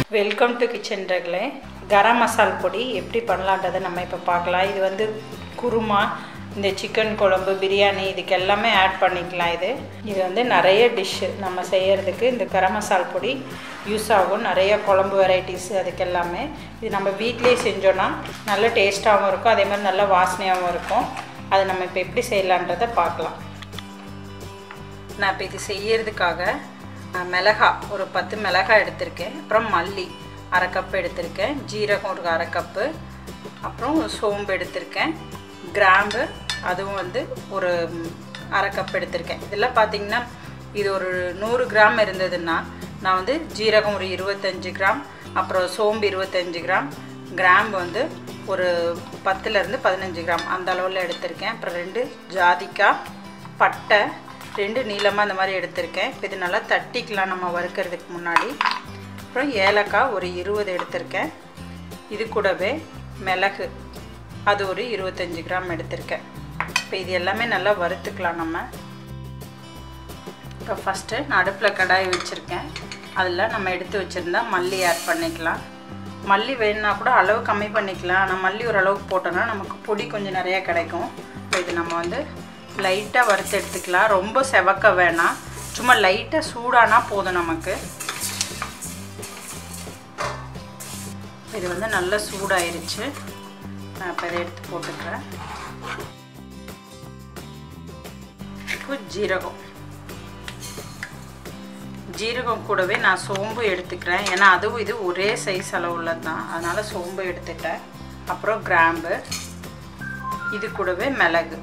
welcome to kitchen ரகளே கரம் மசால் பொடி எப்படி பண்ணலான்றதை நம்ம இப்போ பார்க்கலாம் இது வந்து குருமா இந்த சிக்கன் குழம்பு பிரியாணி இதுக்கு எல்லாமே ஆட் பண்ணிக்கலாம் இது இது வந்து நிறைய டிஷ்ஷு நம்ம செய்யறதுக்கு இந்த கரம் மசால் பொடி யூஸ் ஆகும் நிறைய குழம்பு வெரைட்டிஸ் அதுக்கு எல்லாமே இது நம்ம வீட்டிலேயே செஞ்சோன்னா நல்ல டேஸ்ட்டாகவும் இருக்கும் அதே மாதிரி நல்ல வாசனையாகவும் இருக்கும் அதை நம்ம இப்போ எப்படி செய்யலான்றதை பார்க்கலாம் நான் இப்போ இது செய்யறதுக்காக அஹ், மிளகா ஒரு பத்து மிளகா எடுத்திருக்கேன் அப்புறம் மல்லி அரை கப் எடுத்திருக்கேன் ஜீரகம் ஒரு அரை கப்பு அப்புறம் சோம்பு எடுத்திருக்கேன் கிராம்பு அதுவும் வந்து ஒரு ம், அரை கப் எடுத்திருக்கேன் இதெல்லாம் பார்த்தீங்கன்னா இது ஒரு நூறு கிராம் இருந்ததுன்னா நான் வந்து ஜீரகம் ஒரு இருபத்தஞ்சி கிராம் அப்புறம் சோம்பு இருபத்தஞ்சி கிராம் கிராம்பு வந்து ஒரு பத்துலேருந்து பதினஞ்சு கிராம் அந்த அளவில் எடுத்திருக்கேன் அப்புறம் ரெண்டு ஜாதிக்காய் பட்டை ரெண்டு நீளமாக இந்த மாதிரி எடுத்திருக்கேன் இப்போ இது நல்லா தட்டிக்கலாம் நம்ம வறுக்கிறதுக்கு முன்னாடி அப்புறம் ஏலக்காய் ஒரு இருபது எடுத்திருக்கேன் இது கூடவே மிளகு அது ஒரு இருபத்தஞ்சி கிராம் எடுத்திருக்கேன் இப்போ இது எல்லாமே நல்லா வறுத்துக்கலாம் நம்ம இப்போ ஃபஸ்ட்டு நான் அடுப்பில் கடாய் வச்சுருக்கேன் அதில் நம்ம எடுத்து வச்சுருந்தா மல்லி ஆட் பண்ணிக்கலாம் மல்லி வேணுன்னா கூட அளவு கம்மி பண்ணிக்கலாம் ஆனால் மல்லி ஒரு அளவுக்கு போட்டோன்னா நமக்கு பொடி கொஞ்சம் நிறையா கிடைக்கும் இப்போ இது நம்ம வந்து லைட்டாக வறுத்து எடுத்துக்கலாம் ரொம்ப செவக்க வேணாம் சும்மா லைட்டாக சூடானா போதும் நமக்கு இது வந்து நல்லா சூடாயிருச்சு நான் இப்போ இதை எடுத்து போட்டுக்கிறேன் இப்போ ஜீரகம் ஜீரகம் கூடவே நான் சோம்பு எடுத்துக்கிறேன் ஏன்னா அதுவும் இது ஒரே சைஸ் அளவுள்ள தான் அதனால் சோம்பு எடுத்துட்டேன் அப்புறம் கிராம்பு இது கூடவே மிளகு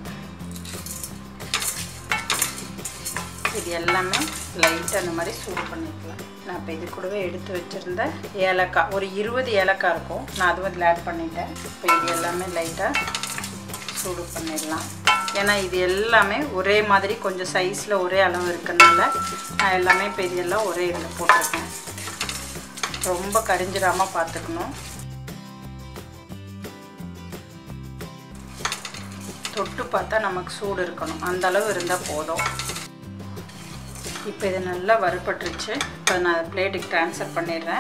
இது எல்லாமே லைட்டாக அந்த மாதிரி சூடு பண்ணிக்கலாம் நான் இப்போ இது கூடவே எடுத்து வச்சுருந்த ஏலக்காய் ஒரு இருபது ஏலக்காய் இருக்கும் நான் அதுவும் இதில் ஆட் பண்ணிட்டேன் இப்போ இது எல்லாமே லைட்டாக சூடு பண்ணிடலாம் ஏன்னா இது எல்லாமே ஒரே மாதிரி கொஞ்சம் சைஸில் ஒரே அளவு இருக்கனால நான் எல்லாமே இப்போ இது எல்லாம் ஒரே இதில் போட்டிருக்கேன் ரொம்ப கரிஞ்சிடாமல் பார்த்துக்கணும் தொட்டு பார்த்தா நமக்கு சூடு இருக்கணும் அந்த அளவு இருந்தால் போதும் இப்போ இது நல்லா வறுபட்டுருச்சு இப்போ நான் பிளேட்டுக்கு ட்ரான்ஸ்ஃபர் பண்ணிடுறேன்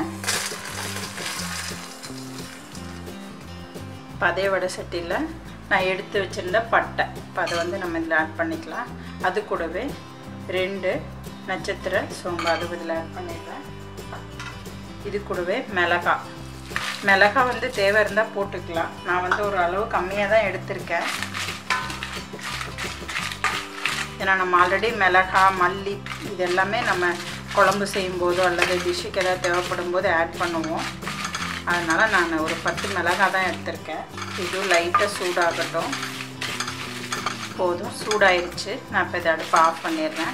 இப்போ அதே வடை சட்டியில் நான் எடுத்து வச்சுருந்த பட்டை இப்போ அதை வந்து நம்ம இதில் ஆட் பண்ணிக்கலாம் அது கூடவே ரெண்டு நட்சத்திர சோம்பு அது இதில் ஆட் பண்ணிடுறேன் இது கூடவே மிளகா மிளகா வந்து தேவை இருந்தால் போட்டுக்கலாம் நான் வந்து ஒரு அளவு கம்மியாக தான் எடுத்திருக்கேன் ஏன்னா நம்ம ஆல்ரெடி மிளகா மல்லி இது எல்லாமே நம்ம குழம்பு செய்யும்போதோ அல்லது டிஷ்ஷுக்கு ஏதாவது தேவைப்படும் போது ஆட் பண்ணுவோம் அதனால் நான் ஒரு பத்து மிளகா தான் எடுத்திருக்கேன் இதுவும் லைட்டாக சூடாகட்டும் போதும் சூடாயிருச்சு நான் இப்போ இதை அடுப்பு ஆஃப் பண்ணிடுறேன்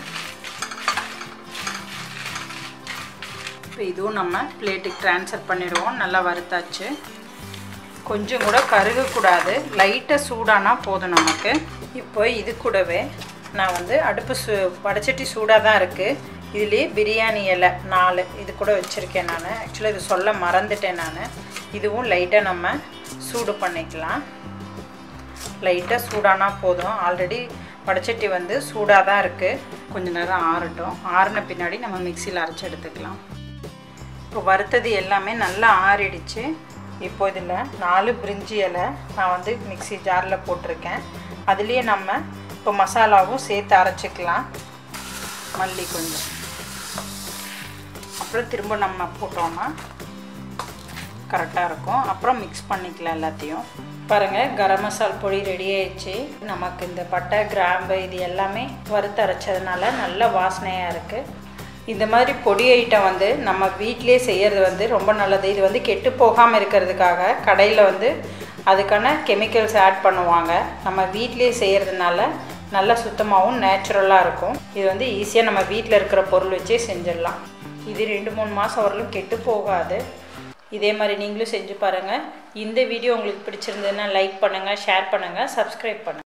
இப்போ இதுவும் நம்ம பிளேட்டுக்கு ட்ரான்ஸ்ஃபர் பண்ணிடுவோம் நல்லா வறுத்தாச்சு கொஞ்சம் கூட கருகக்கூடாது லைட்டாக சூடானா போதும் நமக்கு இப்போ இது கூடவே நான் வந்து அடுப்பு சூ வடச்சட்டி சூடாக தான் இருக்குது இதுலேயே பிரியாணி இலை நாலு இது கூட வச்சுருக்கேன் நான் ஆக்சுவலாக இது சொல்ல மறந்துட்டேன் நான் இதுவும் லைட்டாக நம்ம சூடு பண்ணிக்கலாம் லைட்டாக சூடானா போதும் ஆல்ரெடி வடச்சட்டி வந்து சூடாக தான் இருக்குது கொஞ்ச நேரம் ஆறட்டும் ஆறின பின்னாடி நம்ம மிக்சியில் அரைச்சி எடுத்துக்கலாம் இப்போ வறுத்தது எல்லாமே நல்லா ஆறிடுச்சு இப்போ இதில் நாலு பிரிஞ்சி இலை நான் வந்து மிக்ஸி ஜாரில் போட்டிருக்கேன் அதுலேயே நம்ம இப்போ மசாலாவும் சேர்த்து அரைச்சிக்கலாம் மல்லி கொஞ்சம் அப்புறம் திரும்ப நம்ம போட்டோம்னா கரெக்டாக இருக்கும் அப்புறம் மிக்ஸ் பண்ணிக்கலாம் எல்லாத்தையும் பாருங்கள் கரம் மசால் பொடி ரெடி ஆயிடுச்சு நமக்கு இந்த பட்டை கிராம்பு இது எல்லாமே வறுத்து அரைச்சதுனால நல்ல வாசனையாக இருக்குது இந்த மாதிரி பொடி ஐட்டம் வந்து நம்ம வீட்டிலே செய்கிறது வந்து ரொம்ப நல்லது இது வந்து கெட்டு போகாமல் இருக்கிறதுக்காக கடையில் வந்து அதுக்கான கெமிக்கல்ஸ் ஆட் பண்ணுவாங்க நம்ம வீட்டிலே செய்கிறதுனால நல்லா சுத்தமாகவும் நேச்சுரலாக இருக்கும் இது வந்து ஈஸியாக நம்ம வீட்டில் இருக்கிற பொருள் வச்சே செஞ்சிடலாம் இது ரெண்டு மூணு மாதம் வரலும் கெட்டு போகாது இதே மாதிரி நீங்களும் செஞ்சு பாருங்கள் இந்த வீடியோ உங்களுக்கு பிடிச்சிருந்ததுன்னா லைக் பண்ணுங்கள் ஷேர் பண்ணுங்கள் சப்ஸ்கிரைப் பண்ணுங்கள்